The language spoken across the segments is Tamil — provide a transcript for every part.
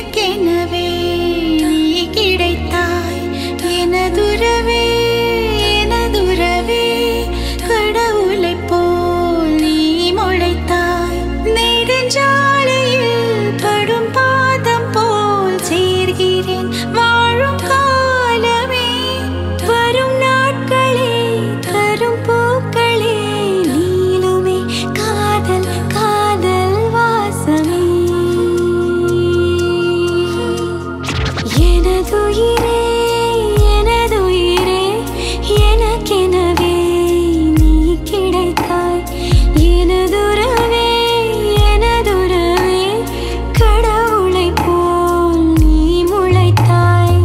எனக்கெனவே நீ கிடைத்தாய் எனதுறவே எனதுறவே கடவுளைப் போல் நீ முளைத்தாய் நெடுஞ்சாலையில் படும் பாதம் போல் சேர்கிறேன் வாழும் காலமே வரும் நாட்களே தரும் பூக்களே நீளுமே காதல் காதல் வாசமே எனதுயிரே எனதுயிரே எனக்கெனவே நீ கிடைத்தாய் எனதுறவே எனதுறவே கடவுளைப் போல் நீ முளைத்தாய்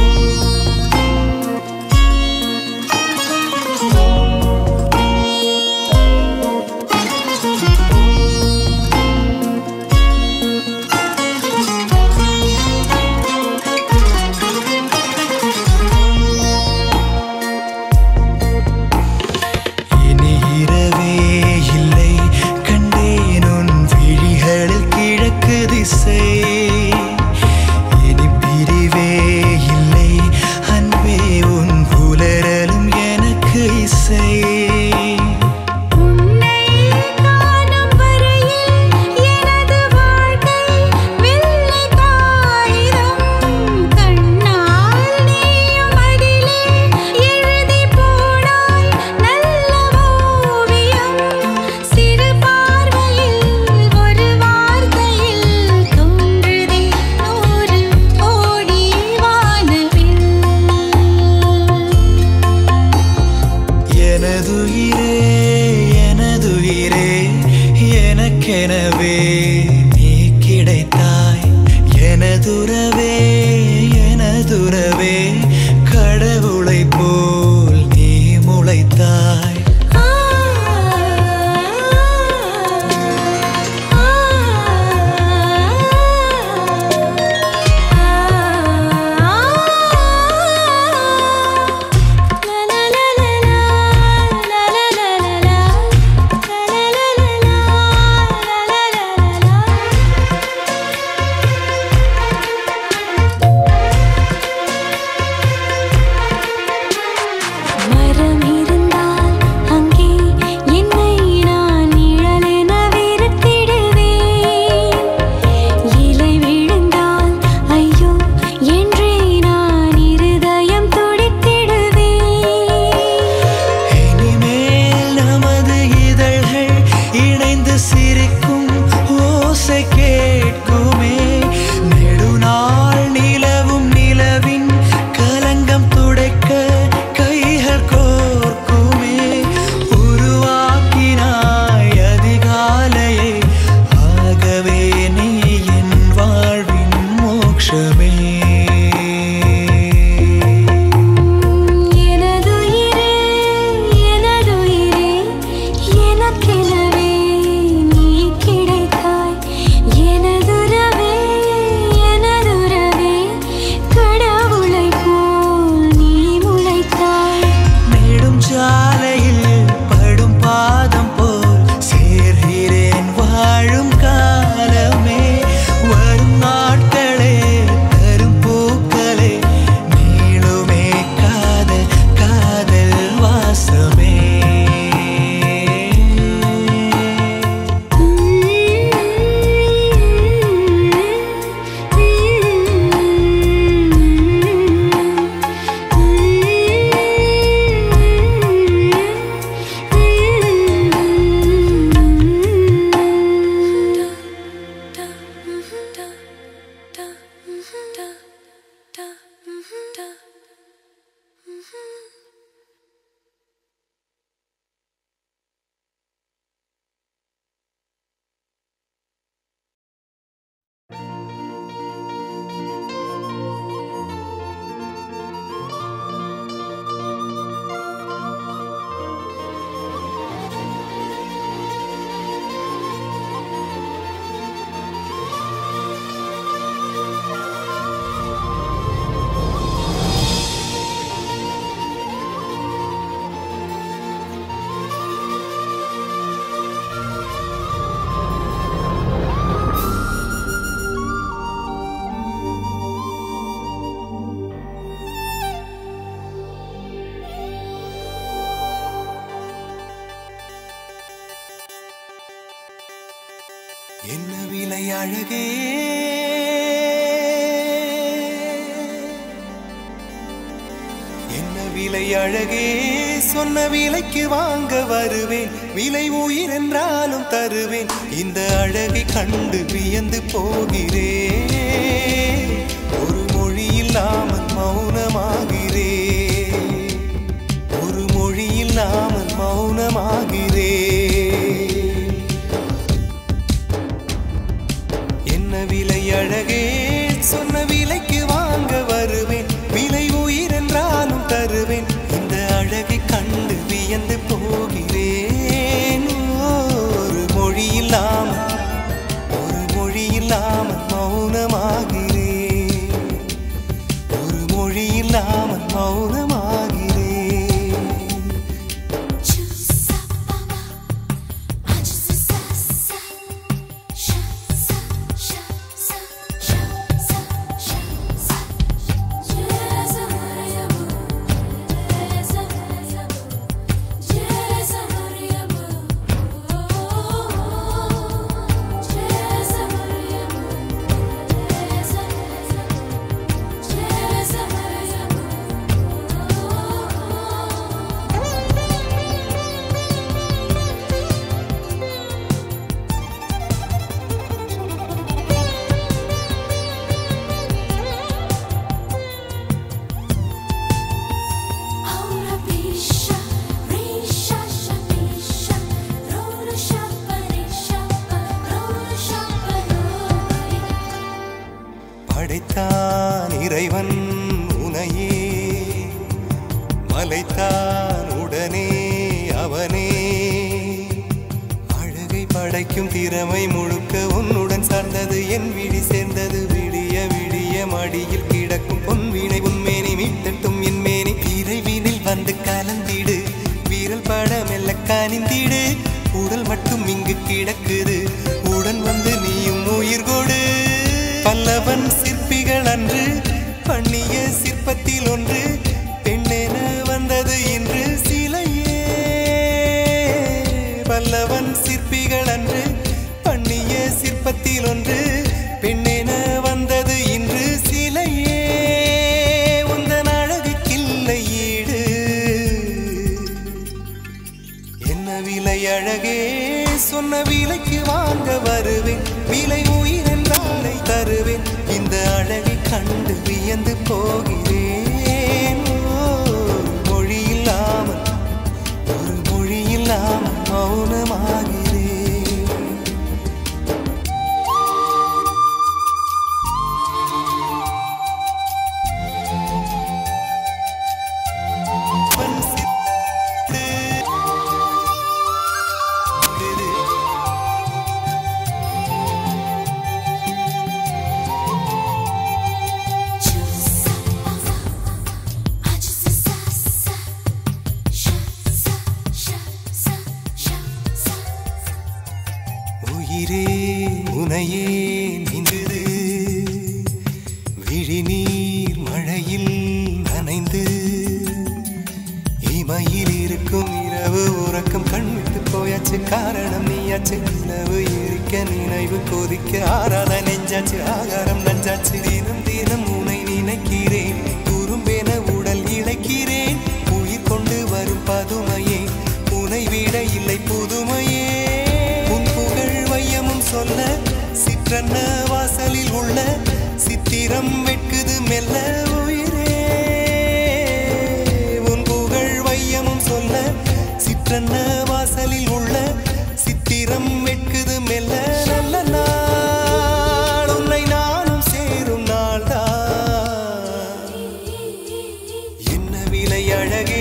இனி இரவே இல்லை கண்டேன் உன் விழிகளில் கிழக்கு திசை இனி பிரிவே இல்லை அன்பே உன் புலரலும் எனக்கு இசை உன்னை காணும் வரையில் எனது வாழ்க்கை வெள்ளை காகிதம் கண்ணால் நீயும் அதிலே எழுதி போனாய் நல்ல ஓவியம் சிறு பார்வையில் ஒரு வார்த்தையில் தோன்றுதே நூறு கோடி வானவில் எனதுயிரே எனதுயிரே எனக்கெனவே நீ கிடைத்தாய் எனதுறவே எனதுறவே கடவுளைப் போல் நீ முளைத்தாய் ஆ ஆ அழகே என்ன விலை அழகே சொன்ன விலைக்கு வாங்க வருவேன் விலை உயிர் என்றாலும் தருவேன் இந்த அழகை கண்டு வியந்து போகிறேன் ஒரு மொழி இல்லாமல் மௌனமாகிறேன் ஒரு மொழி இல்லாமல் மௌனமாகிறேன் என்ன விலை அழகே சொன்ன விலைக்கு வாங்க வருவேன் விலை உயிர் என்றாலும் தருவேன் இந்த அழகை கண்டு வியந்து போகிறேன் ஒரு மொழி இல்லாமல் ஒரு மொழி இல்லாமல் மௌனமாகிறேன் ஒரு மொழி இல்லாமல் மௌனமாகிறேன் படைத்தான் இறைவன் உனையே மலைத்தான் உடனே அவனே அழகை படைக்கும் திறமை முழுக்க உன்னுடன் சார்ந்தது என் விழி சேர்ந்தது விடிய விடிய மடியில் கிடக்கும் பொன்வினை உன்மேனி மீட்டட்டும் என் மேனி இறைவினில் வந்து கலந்திடு வீரல் பட மெல்ல கனிந்திடு உடல் மட்டும் இங்கு கிடக்குது உடன் வந்து நீயும் உயிர் கொடு பல்லவன் சிற்பிகள் அன்று பண்ணிய சிற்பத்தில் ஒன்று பெண்ணென வந்தது இன்று சிலையே பல்லவன் சிற்பிகள் அன்று பண்ணிய சிற்பத்தில் ஒன்று பெண்ணென வந்தது இன்று சிலையே உந்தன் அழகுக்கில்லை ஈடு என்ன விலை அழகே சொன்ன விலைக்கு வாங்க வருவேன் விலை உயிர் என்றாலை தருவேன் இந்த அழகை கண்டு வியந்து போகிறேன் ஒரு மொழி இல்லாமல் ஒரு மொழி இல்லாமல் மௌனமாகிறேன் அவன் சித்து உயிரே உனையே நீந்தது விழிநீர் மழையில் நனைந்து இமையில் இருக்கும் இரவு உறக்கம் கண் விட்டு போயாச்சு காரணம் நீயாச்சு நிலவு எரிக்க நினைவு கொதிக்க ஆறாத நெஞ்சாச்சு ஆகாரம் நஞ்சாச்சு தினம் தினம் உனை நினைக்கிறேன் குறும்பென உடல் இழைக்கிறேன் உயிர் கொண்டு வரும் பதுமையே உனை விட இல்லை புதுமையே உன் புகழ் வையமும் சொல்ல சிற்றன்ன வாசலில் உள்ள சித்திரம் வெட்குது மெல்ல உயிரே உன் புகழ் வையமும் சொல்ல சிற்றன்ன வாசலில் உள்ள சித்திரம் வெட்குது மெல்ல நல்ல நாள் உன்னை நானும் சேரும் நாள்தான் என்ன விலை அழகே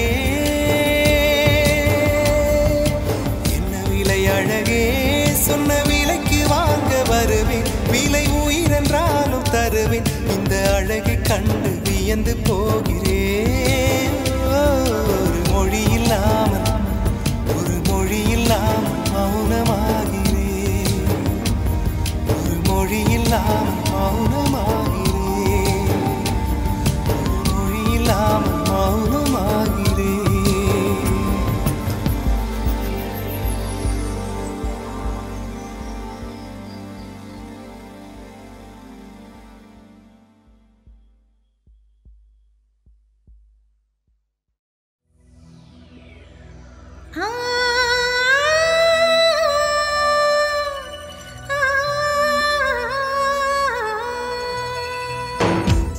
என்ன விலை அழகே சொன்ன விலைக்கு வாங்க வருவேன் விலை உயிர் என்றாலும் தருவேன் இந்த அழகை கண்டு வியந்து போகிறேன் ஒரு மொழி இல்லாமல் ஒரு மொழி இல்லாமல் மௌனமாகிறேன் ஒரு மொழி இல்லாமல் மௌனமாகிறேன் ஒரு மொழி இல்லாமல் மௌனமாகிறேன் ஆ ஆ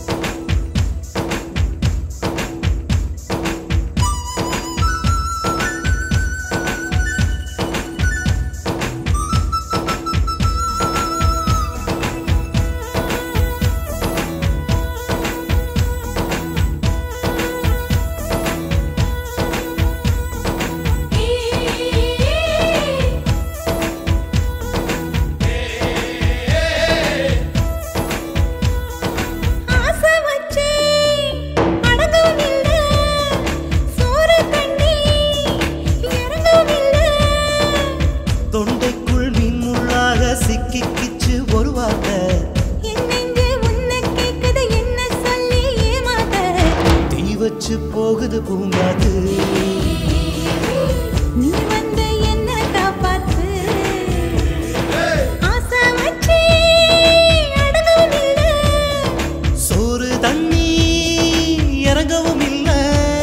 ஆசை வச்சே அடங்கவும் இல்ல சோறு தண்ணி இறங்கவும் இல்ல தொண்டைக்குள் மீன்முள்ளாக சிக்கிக்கிச்சு ஒரு வார்த்தை என் நெஞ்சு உன்னை கேக்குது என்ன சொல்லி ஏமாத்த தீ வச்சு போகுது பூங்காத்து நீ வந்து என்ன காப்பாத்து ஆசை வச்சே அடங்கவும் இல்ல சோறு தண்ணி இறங்கவும் இல்லை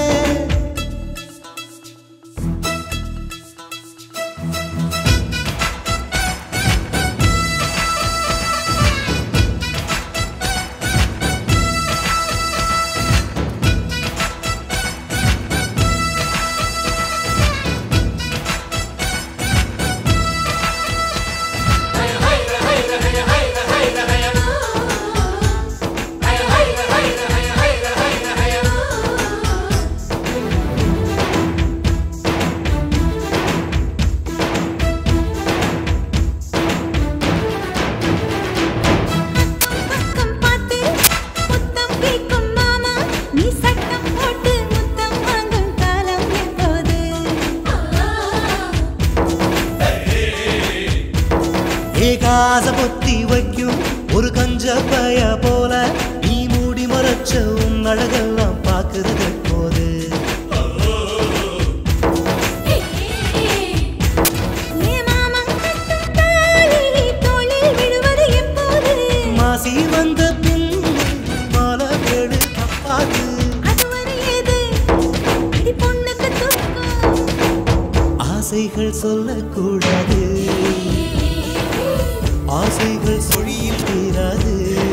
பக்கம் பார்த்து முத்தம் கேட்கும் மாமா நீ சட்டம் போட்டு முத்தம் வாங்கும் காலம் எப்போது ஏகாச பொத்தி வைக்கும் ஒரு கஞ்ச பய போல நீ மூடி மறைச்ச உன் அழகெல்லாம் பார்க்கறது போது ஏ மாமா கட்டும் தாலி தோளில் விழுவது எப்போது மாசி வந்த பின் மாலை வேடு தப்பாது அதுவரை ஏது இடி பொண்ணுக்கு தூக்கம் ஆசைகள் சொல்லக்கூடாது ஆசைகள் சொழியில் தீராது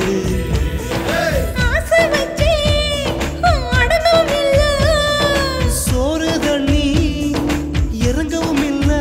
ஆசை வச்சே அடங்கவும் இல்ல சோறு தண்ணி இறங்கவும் இல்லை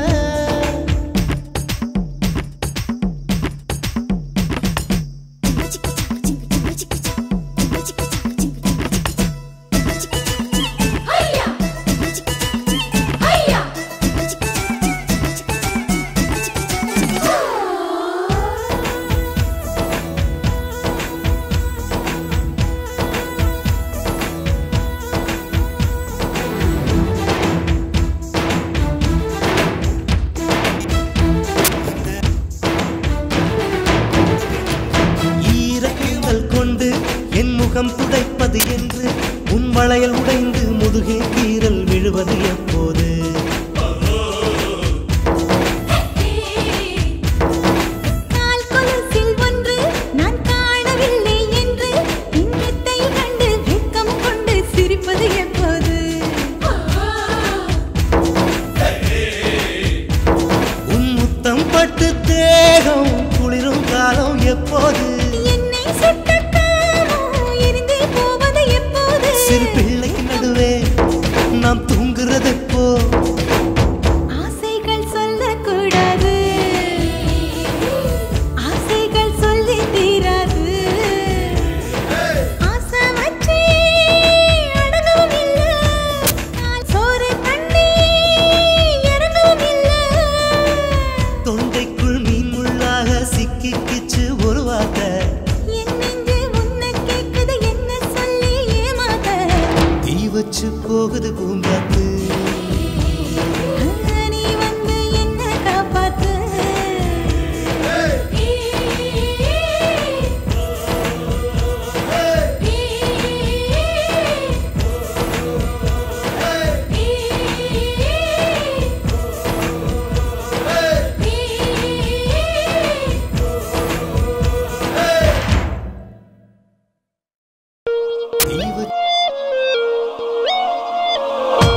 ஈரக்கிங்கள் கொண்டு என் முகம் துடைப்பது என்று உன் வளையல் உடைந்து முதுகே கீறல் விழுவது எப்போது கால் கொலுசில் ஒன்று நான் காணவில்லை என்று இன்னத்தை கண்டு வெட்கம் கொண்டு சிரிப்பது எப்போது உன் முத்தம் பட்டு தேகம் குளிரும் காலம் எப்போது என்னை சுட்ட காமம் எரிந்தே போவது எப்போது சிறு பிள்ளை நடுவே நாம் தூங்குறது போ ஆசைகள் சொல்லக்கூடாது ஆசைகள் சொல்லி தீராது ஆசை வச்சே அடங்கவும் இல்ல சோறு தண்ணி இறங்கவும் இல்ல தொண்டைக்குள் மீன் முள்ளாக சிக்கிக்கிச்சு ஒரு வார்த்தை என் நெஞ்சு உன்னை கேக்குது என்ன சொல்லி ஏமாத்த தீ வச்சு போகுது பூங்காத்து நீ வந்து என்ன காப்பாத்து தீ வச்சு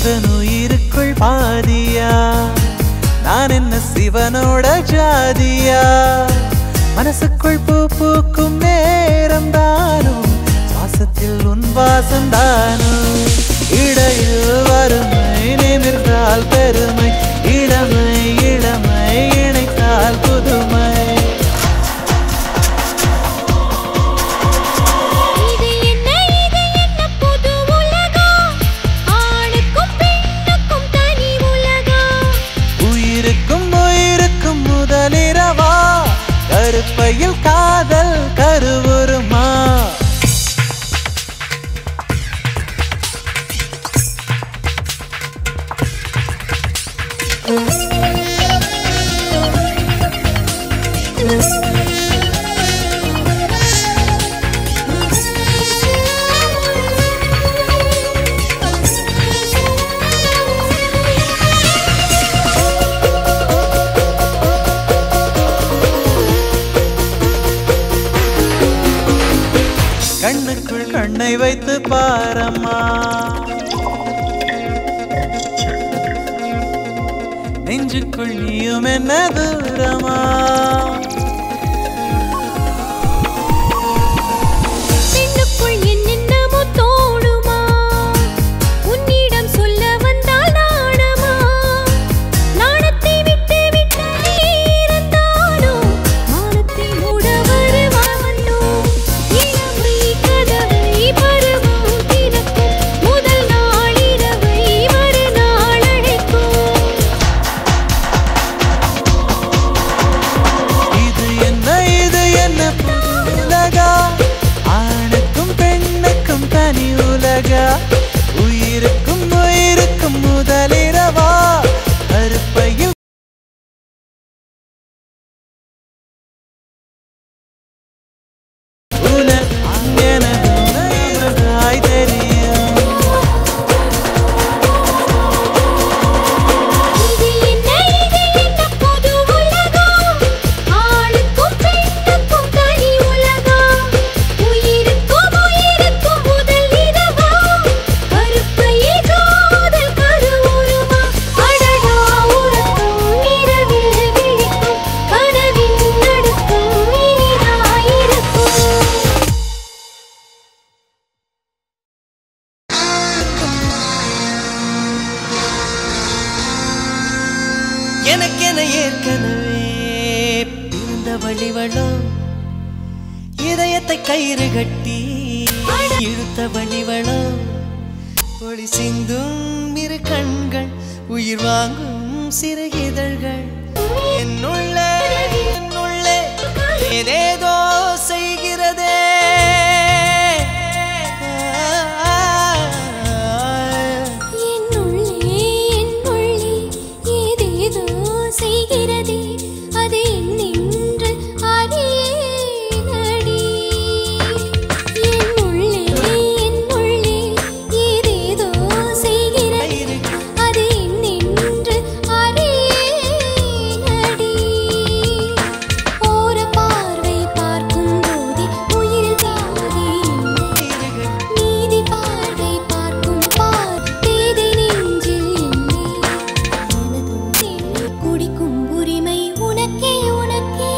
எந்தன் உயிருக்குள் பாதியா நான் என்ன சிவனோட ஜாதியா மனசுக்குள் பூ பூக்கும் நேரம் தானும் சுவாசத்தில் உன் வாசம் தானும் இடையில் வறுமை நிமிர்ந்தால் பெருமை இளமை இளமை இணைத்தால் புதுமை இது என்ன இது என்ன புது உலகம் ஆணுக்கும் பெண்ணுக்கும் தனி உலகம் உயிருக்கும் உயிருக்கும் முதலிரவா கருப்பையில் காதல் கருவுருமா கண்ணுக்குள் கண்ணை வைத்து பாரம்மா நெஞ்சுக்குள் நீயும் என்ன தூரமா பெண்ணுக்குள் என்னென்னமோ தோணுமா உன்னிடம் சொல்ல வந்தால் நாணமா நாணத்தை விட்டு விட்டு நீ இருந்தாலும் மானத்தை மூட வருவானோ இளமை கதவை பருவம் திறக்கும் முதல் நாள் இரவை மறுநாள் அழைக்கும் இது என்ன இது என்ன புது உலகா ஆணுக்கும் பெண்ணுக்கும் தனி உலகா உயிருக்கும் உயிருக்கும் முதலிரவா கருப்பையில் உனக்கு எனது உணர்வாய் தெரியும் இது என்ன இது என்ன புது உலகம் ஆணுக்கும் பெண்ணுக்கும் தனி உலகம் உயிருக்கும் உயிருக்கும் முதல் இரவா கருப்பையே காதல் கருவுருவா அடடா உறக்கம் இரவில் விழிக்கும் கனவின் நடுக்கம் இனிதாயிருக்கும் எனக்கென ஏற்கனவே பிறந்த வழிவளோ இதயத்தை கயிறு கட்டி இழுத்த வழிவளோ ஒளி சிந்தும் இரு கண்கள் உயிர் வாங்கும் சிறு இதழ்கள் என்னுள்ளே என்னுள்ளே ஏதேதோ செய்கிறதே என்னுள்ளே என்னுள்ளே ஏதேதோ செய்கிறதே அது என்னென்று அறியேனடி என்னுள்ளே என்னுள்ளே ஏதேதோ செய்கிறதே அது என்னென்று அறியேனடி ஓர பார்வை பார்க்கும் போதே உயிரில் பாதி இல்லை நீதி பார்வை பார்க்கும் பார் பேதை நெஞ்சில் இல்லை எனதும் தேன் குடிக்கும் உரிமை உனக்கே உனக்கே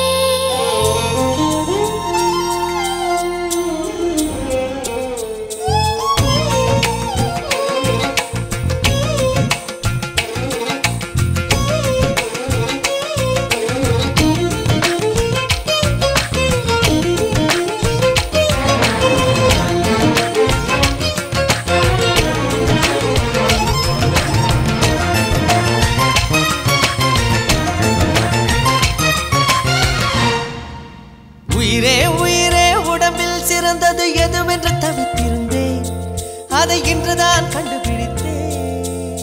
உயிரே உயிரே உடம்பில் சிறந்தது எதுவென்று தவித்திருந்தேன் அதை இன்றுதான் கண்டுபிடித்தேன்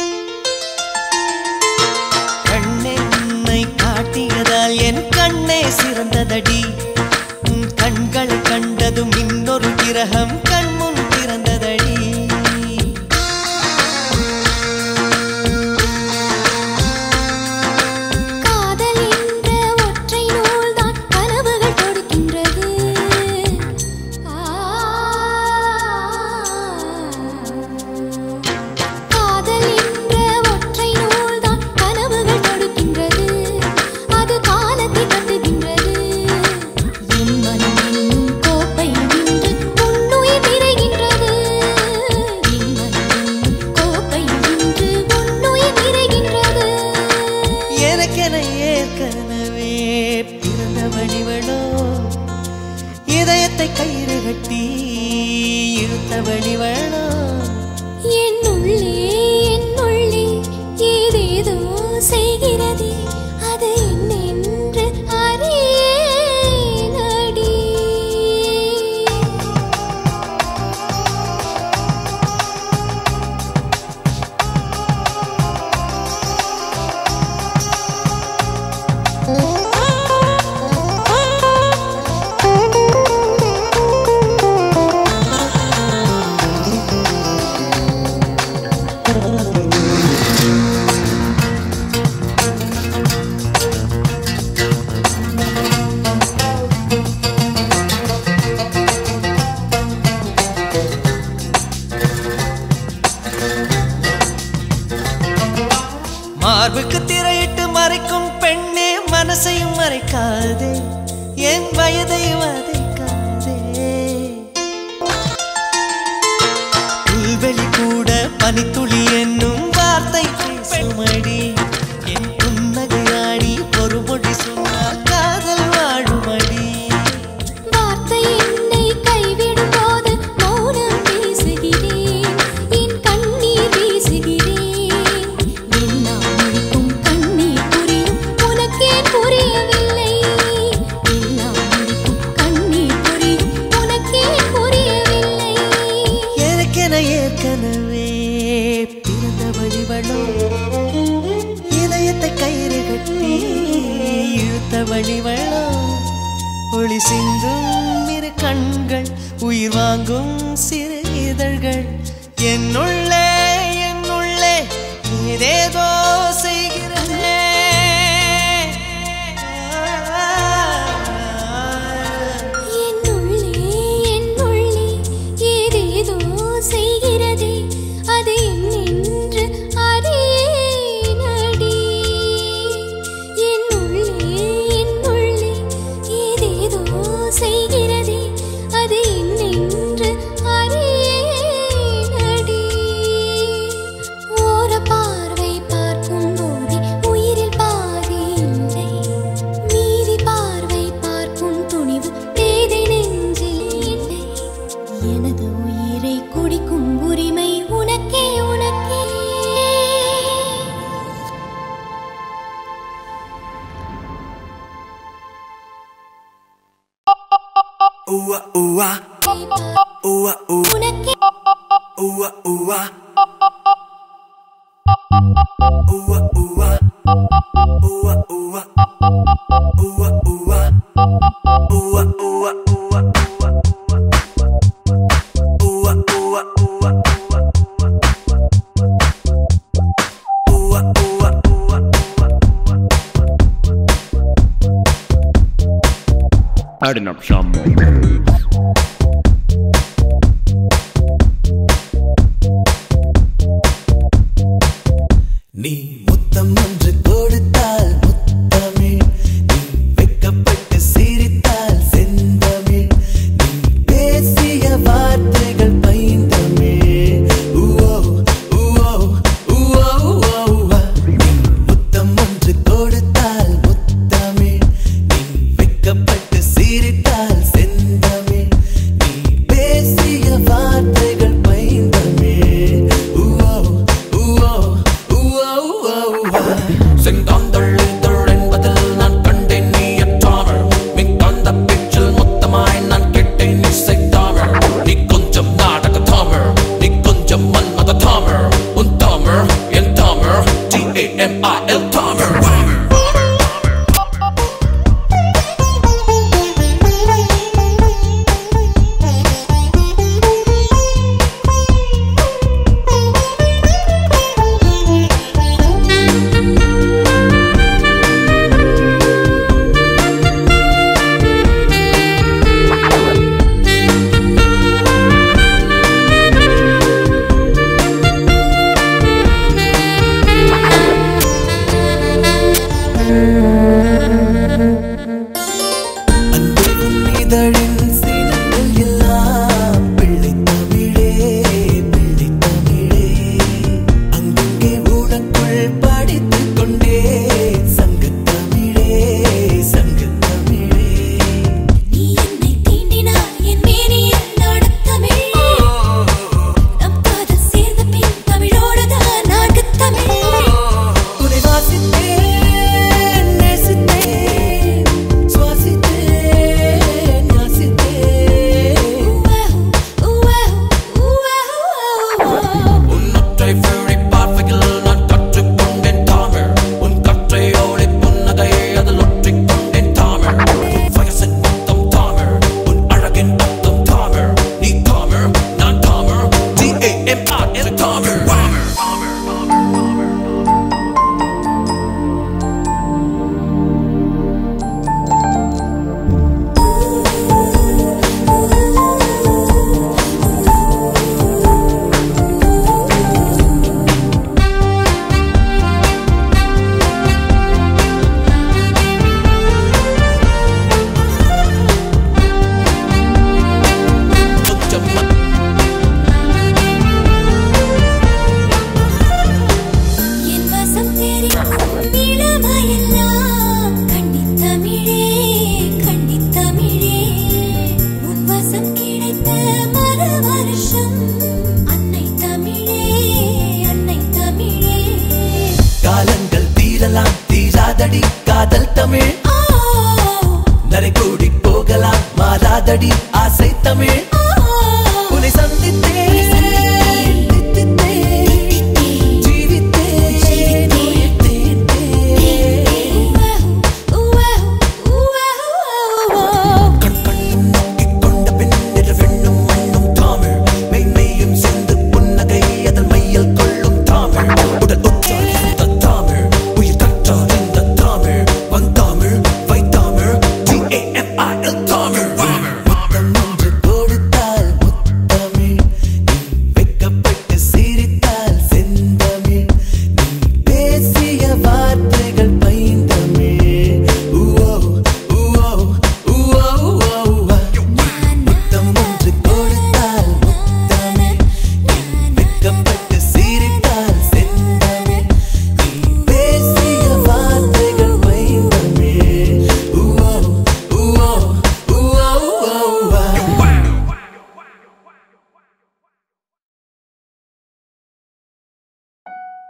கண்ணென்னை காட்டியதால் என் கண்ணே சிறந்ததடி உன் கண்களை கண்டதும் இன்னொரு கிரகம் கண்முன் திறந்ததடி காதல் என்ற ஒற்றை நூல்தான் கனவுகள் கொடுக்கின்றது ஆ வேணும் என்னுள்ளே என்னுள்ளே ஏதேதோ செய்கிறதே அது என்னென்று அறியேனடி மார்புக்கு திரையிட்டு மறைக்கும் பெண்ணே மனசையும் மறைக்காதே என் வயதை வதைக்காதே புல்வெளி கூட பனித்துளி என்னும் வார்த்தை பேசுமடி என் புன்னகையாடி ஒரு மொழி சொன்னால் காதல் வாழுமடி வார்த்தை என்னை கைவிடும் போது மௌனம் பேசுகிறேன் என் கண்ணீர் வீசுகிறேன் எல்லாம் முழுக்கும் கண்ணீர் புரியும் உனக்கே புரியவில்லை எல்லாம் முழுக்கும் கண்ணீர் புரியும் உனக்கே புரியவில்லை எனக்கென ஏற்கனவே பிறந்த வழிவளோ இதயத்தை கயிறு கட்டி இழுத்த வழிவளோ ஒளி சிந்தும் இரு கண்கள் உயிர் வாங்கும் சிறு இதழ்கள் என்னுள்ளே என்னுள்ளே ஏதேதோ செய்கிறதே என்னுள்ளே என்னுள்ளே ஏதேதோ செய்கிறதே அது என்னென்று அறியேனடி என்னுள்ளே என்னுள்ளே ஏதேதோ செய்கிறதே அது என்னென்று அறியேனடி ஓர பார்வை பார்க்கும் போதே உயிரில் பாதி இல்லை மீதி பார்வை பார்க்கும் துணிவு பேதை நெஞ்சில் இல்லை எனது உயிரை குடிக்கும் உரிமை உனக்கே உனக்கே Ooh, ooh, ah, ooh, ooh, உனக்கே ooh, ooh, ah. Ooh, ooh, ah. Ooh, ooh, ah. Ooh, ooh, ah. Ooh, ooh, ah. Ooh, ooh, ah. Ooh, ooh, ah. Adding up some more. நீ முத்தம் ஒன்று கொடுத்தால் முத்தமிழ் நீ வெக்கப்பட்டு சிரித்தால் செந்தமிழ் நீ பேசிய வார்த்தைகள் பைந்தமிழ் ஊவோ ஊவோ ஊவோ ஊவா நீ முத்தம் ஒன்று கொடுத்தால் முத்தமிழ் நீ வெக்கப்பட்டு சிரித்தால் செந்தமிழ்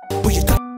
உயிர் கா-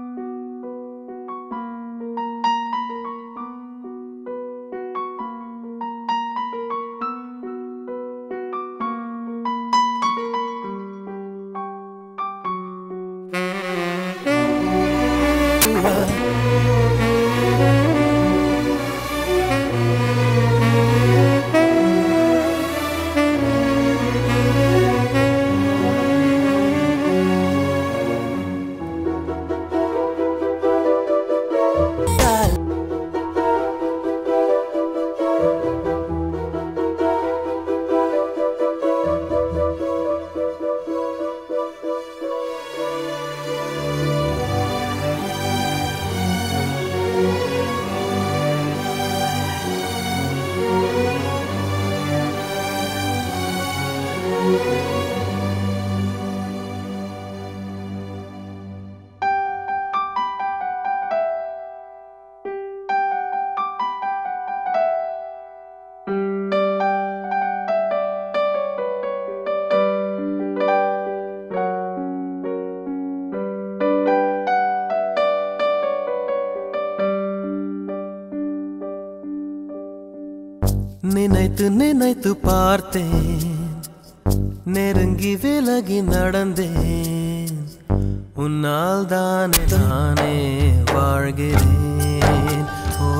நினைத்து நினைத்து பார்த்தேன் நெருங்கி விலகி நடந்தேன் உன்னால் தானே நானே வாழ்கிறேன் ஓ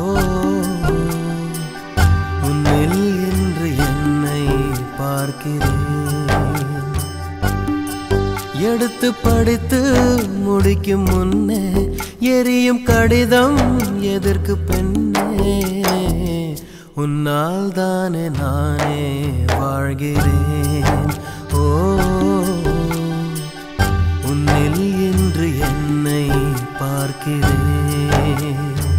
உன்னில் இன்று என்னை பார்க்கிறேன் எடுத்து படித்து முடிக்கும் முன்னே எரியும் கடிதம் எதற்கு பெண்ணே உன்னால் தானே நானே வாழ்கிறேன் ஓ உன்னில் இன்று என்னை பார்க்கிறேன்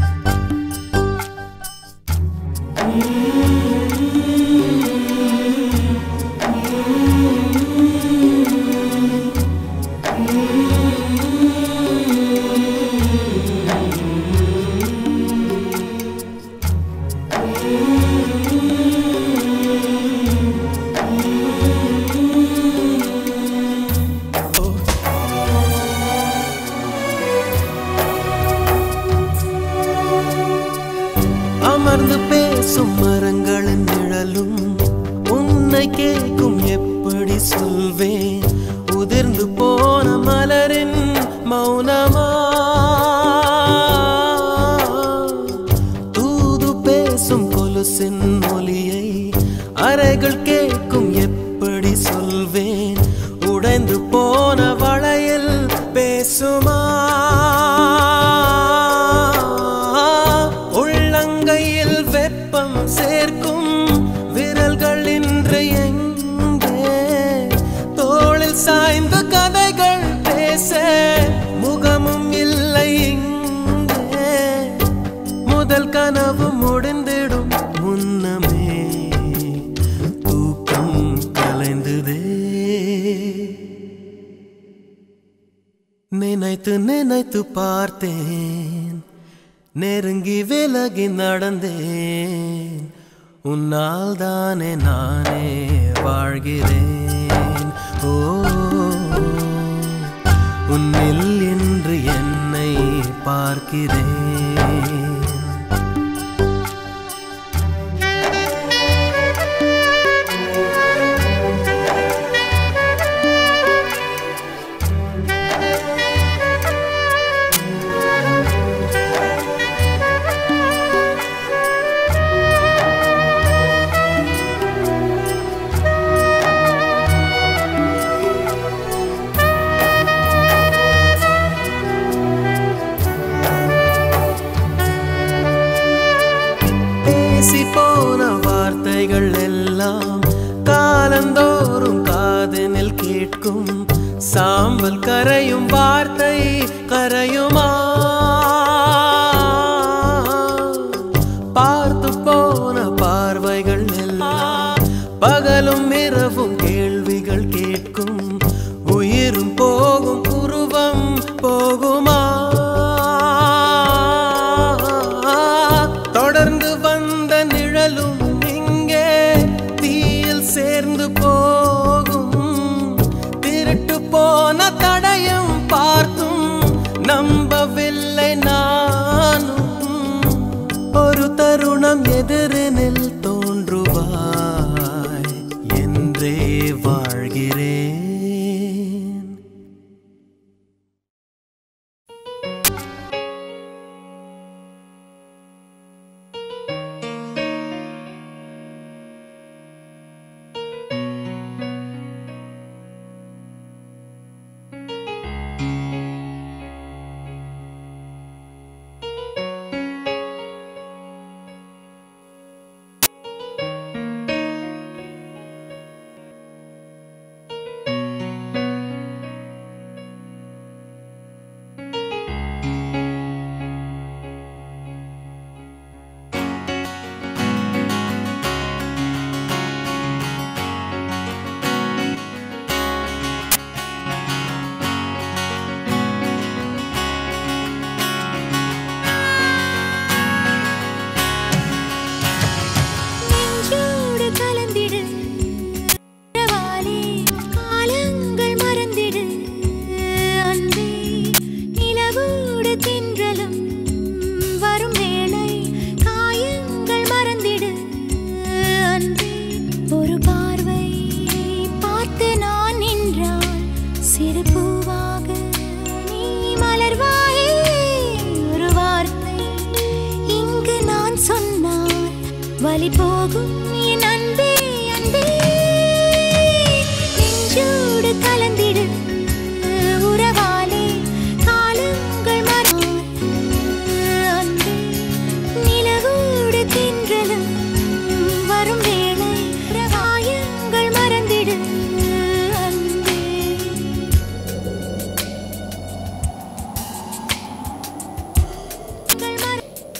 அமர்ந்து பேசும் மரங்களின் நிழலும் உன்னை கேட்கும் எப்படி சொல்வேன் உதிர்ந்து போன மலரின் மௌனமா தூது பேசும் கொலுசின் ஒலியை அறைகள் கேட்கும் எப்படி சொல்வேன் உடைந்து போன வளையல் பேசுமா உள்ளங்கையில் வெப்பம் சேர்க்கும் விரல்கள் இன்று எங்கே தோளில் சாய்ந்த கதைகள் பேச முகமும் இல்லை இங்கே முதல் கனவு முடிந்திடும் முன்னமே தூக்கம் கலைந்ததே நினைத்து நினைத்து பார்த்தேன் நெருங்கி விலகி நடந்தேன் உன்னால் தானே நானே வாழ்கிறேன் ஓ உன்னில் இன்று என்னை பார்க்கிறேன் பேசி போன வார்த்தைகள் எல்லாம் காலந்தோறும் காதனில் கேட்கும் சாம்பல் கரையும் வார்த்தை கரையுமா பார்த்து போன பார்வைகள் எல்லாம் பகலும் இரவும் கேள்விகள் கேட்கும் உயிரும் போகும் உருவம் போகுமா தொடர்ந்து வந்த நிழலும் இங்கே தீயில் சேர்ந்து போகும் திருட்டு போன தடயம் பார்த்தும் எல்லாம் எதிரினில் தோன்றுவாய் என்றே வாழ்கிறேன் நெஞ்சோடு கலந்திடு உறவாலே காலங்கள் மறந்திடு அன்பே நிலவோடு தென்றலும் வரும் வேளை காயங்கள் மறந்திடு அன்பே ஒரு பார்வை பார்த்து நான் நின்றால் சிறு பூவாக நீ மலர்வாயே ஒரு வார்த்தை இங்கு நான் சொன்னால் வலி போகும் என் அன்பே அன்பே நெஞ்சோடு கலந்திடு உறவாலே காலங்கள் மறந்து அன்பே நிலவோடு தென்றலும் வரும் வேளை பிரகாயங்கள் மறந்திடு அன்பே மற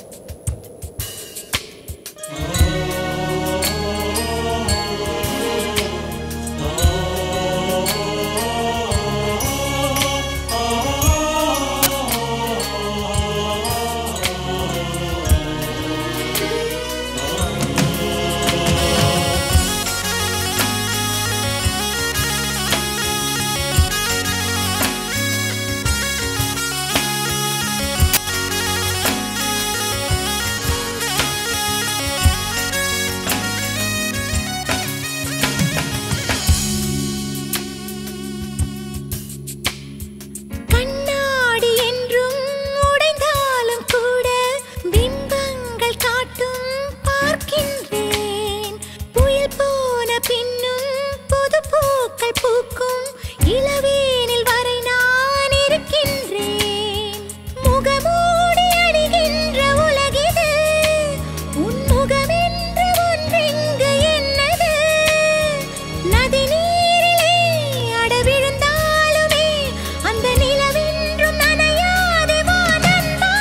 கண்ணாடி என்றும் உடைந்தாலும் கூட பிம்பங்கள் காட்டும் பார்க்கின்றேன் புயல் போன பின்னும் புது பூக்கள் பூக்கும் இளவேனில் வரை நான் இருக்கின்றேன் முகமூடி அணிகின்ற உலகிது உன் முகமென்று ஒன்றெங்கு என்னது நதி நீரிலே அட விழுந்தாலுமே அந்த நிலவென்றும் நனையாதே வா நண்பா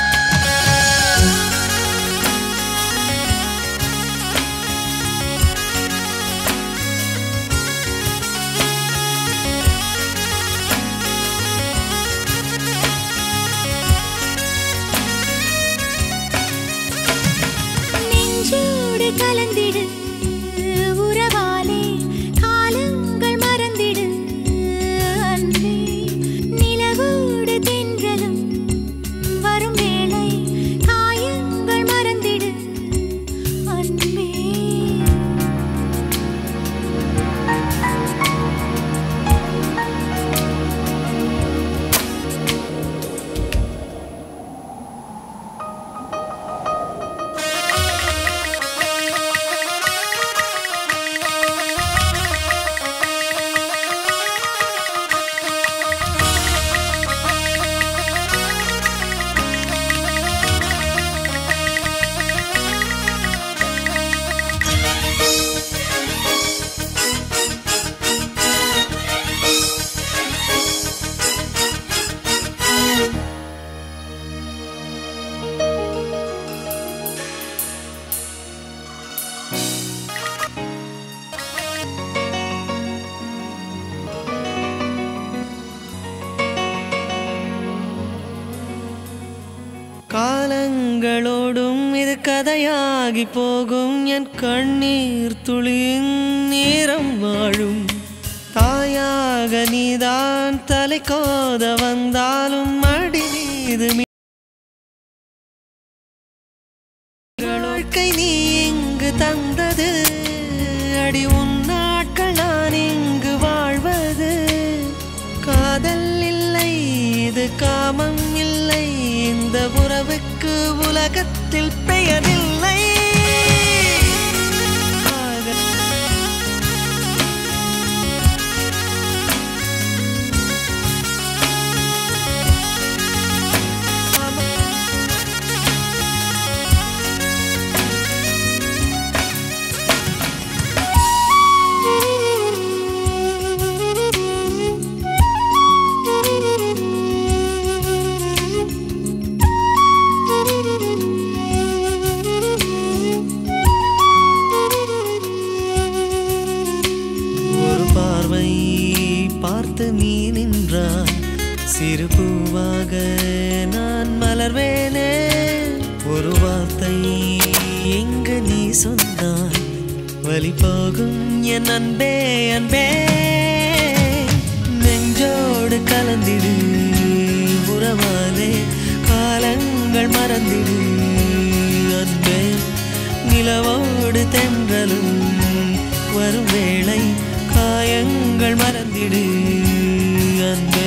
நெஞ்சோடு கலந்திடு உறவாலே காலங்கள் மறந்திடு அன்பே நிலவோடு தென்றலும் வரும் வேளை காயங்கள் மறந்திடு அன்பே காலங்களோடும் இது கதையாகி போகும் என் கண்ணீர் துளியின் நேரம் வாழும் தாயாக நீதான் தலை கோத வந்தாலும் மடி மீது மீ- வாழ்க்கை நீ தந்தது அடி உன் நாட்கள் நான் இங்கு வாழ்வது காதல் இல்லை இது காமம் இல்லை இந்த உறவுக்கு உலகத்தில் பெயரில்லை காதல் ஒரு பார்வை பார்த்து நீ நின்றாய் சிறு பூவாக நான் மலர்வேனே ஒரு வார்த்தை எங்கு நீ சொன்னாய் வழி போகும் என் அன்பே அன்பே நெஞ்சோடு கலந்திடு உறவாலே காலங்கள் மறந்திடு அன்பே நிலவோடு தென்றலும் வரும் வேளை காயங்கள் மறந்திடு அன்பே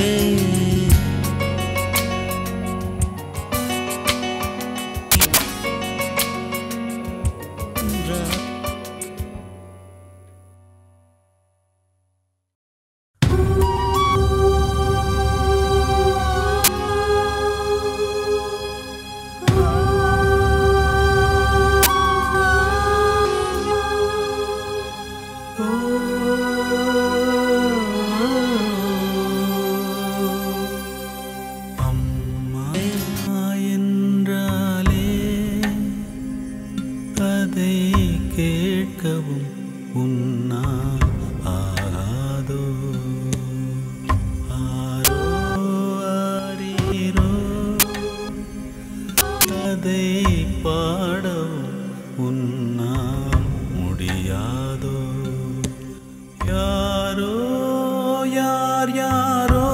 அம்மா என்றாலே அதை கேட்கவும் உன்னா ஆகாதோ ஆரோ ஆரீரோ அதை பாடவும் உன்னால் முடியாதோ யாரோ யார் யாரோ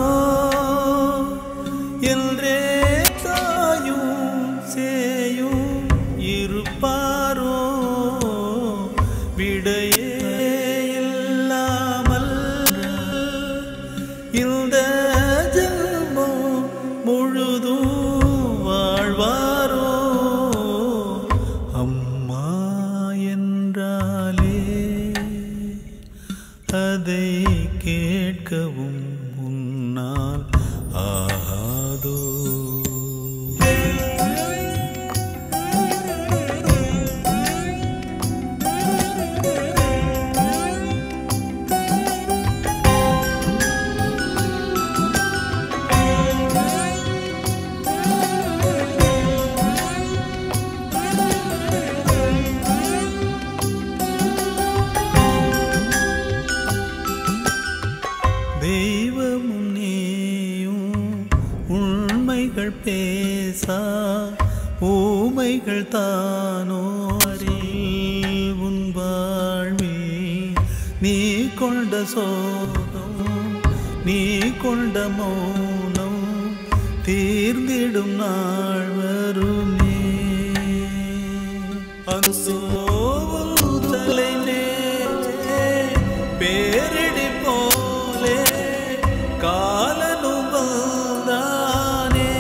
என்றே தாயும் சேயும் இருப்பாரோ விடையே இல்லாமல் இந்த ஜென்மம் முழுதும் வாழ்வாரோ அம்மா என்றாலே அதை கேட்கவும் உன்னால் ஆகாதோ தெய்வமும் நீயும் உண்மைகள் பேசா ஊமைகள் தானோ அறில் உன் வாழ்வில் நீ கொண்ட சோகம் நீ கொண்ட மௌனம் தீர்ந்திடும் நாள் வருமே அனுசோதலை நேரே பேரிடி போலே காலனும் வந்தானே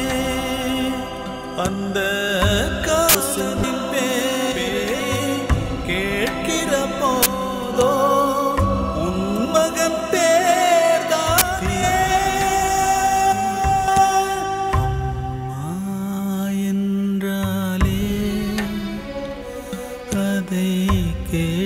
அந்த காசனின் பேரே கேட்கிற போதோ உன் மகன் பேர்தானே அம்மா என்றாலே அதை கே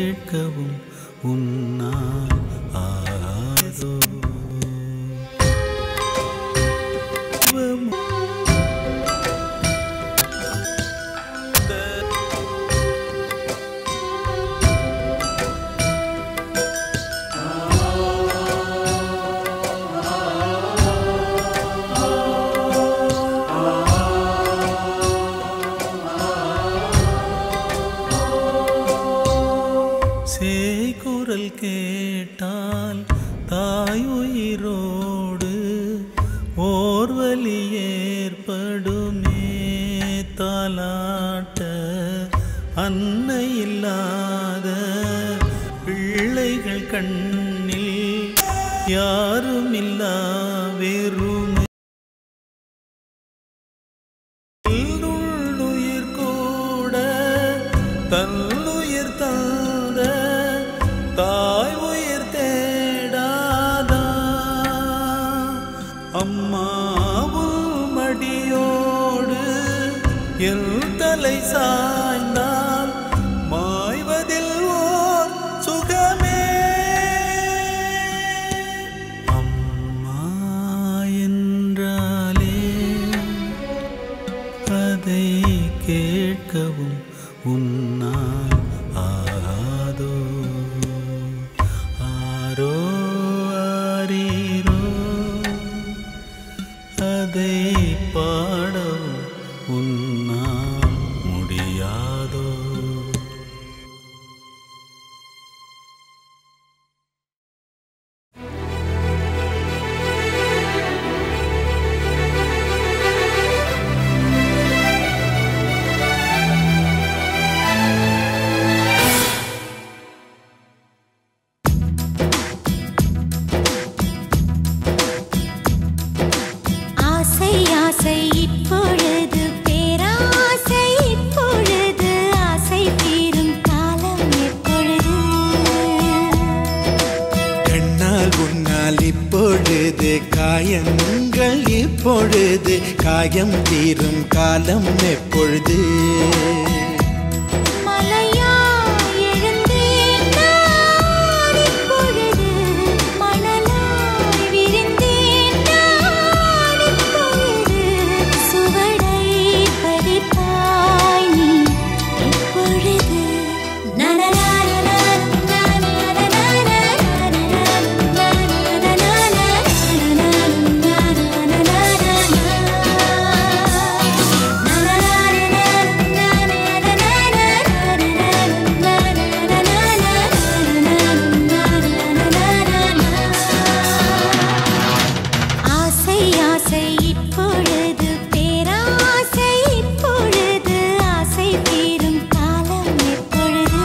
அம்மாவும் மடியோடு என் தலை சாய்ந்தால் மாய்வதில் ஓர் சுகமே அம்மா என்றாலே அதை கேட்கவும் உன்னால் ஆகாதோ ஆரோ ஆரீரோ அதை பாடவும் உன்னால் முடியாதோ ஆசை ஆசை இப்பொழுது பேராசை இப்பொழுது ஆசை தீரும் காலம் எப்பொழுது கண்ணால் உன்னால் இப்பொழுது காயங்கள் இப்பொழுது காயம் தீரும் காலம் எப்பொழுது மலையாய் எழுந்தேன் நான் இப்பொழுது மணலாய் விரிந்தேன் நான் இப்பொழுது சுவடை பதிப்பாய் நீ இப்பொழுது ஆசை ஆசை இப்பொழுது பேராசை இப்பொழுது ஆசை தீரும் காலம் எப்பொழுது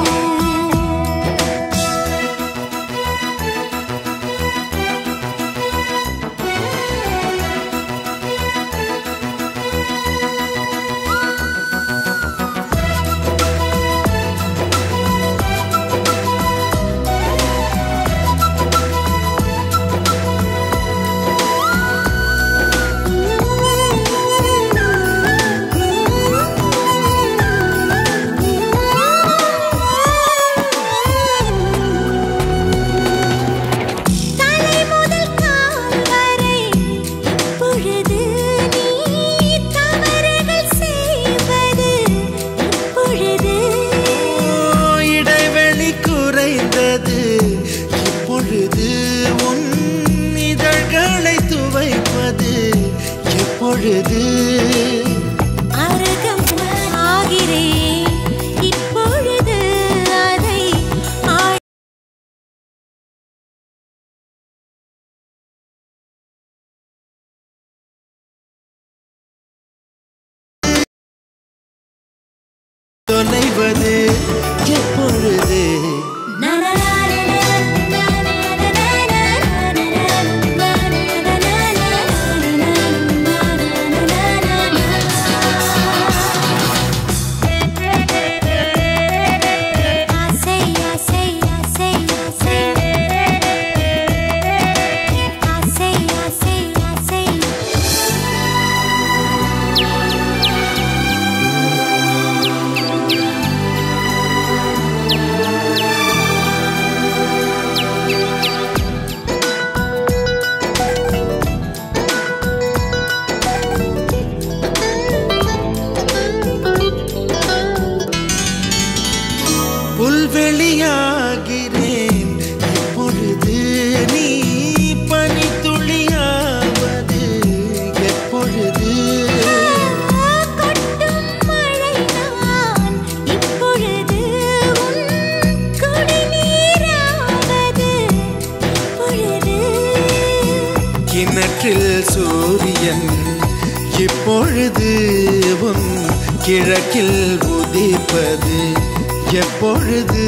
தலை முதல் கால் வரை இப்பொழுது நீ தவறுகள் செய்வது இப்பொழுது இடைவெளி குறைந்தது இப்பொழுது உன் இதழ்களை துவைப்பது எப்பொழுது அருகம் ஆகிறேன் இப்பொழுது அதை ஆ- தொலைவது எப்பொழுது ஆசை ஆசை ஆசை ஆசை ஆசை ஆசை ஆசை புல்வெளியாகிறேன் இப்பொழுது நீ பனித்துளியாவது எப்பொழுது கொட்டும் மழை நான் இப்பொழுது உன் குடிநீராவது இப்பொழுது கிணற்றில் சூரியன் இப்பொழுது உன் கிழக்கில் உதிப்பது எப்பொழுது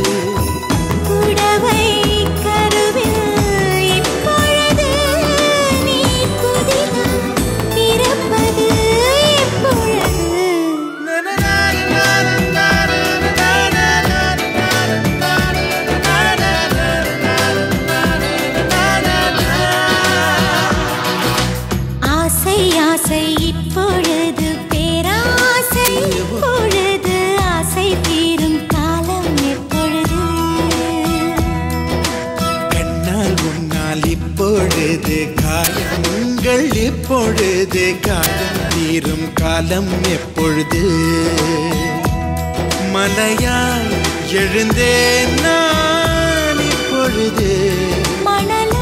புடவை கருவில் இப்பொழுது நீ புதிதாய் பிறப்பது எப்பொழுது ஆசை இப்பொழுது பேராசை பொழுது ஆசை தீரும் காலம் எப்பொழுது கண்ணால் உன்னால் இப்பொழுது காயங்கள் இப்பொழுது காலம் தீரும் காலம் எப்பொழுது மலையால் எழுந்தேன் நான் இப்பொழுது மணல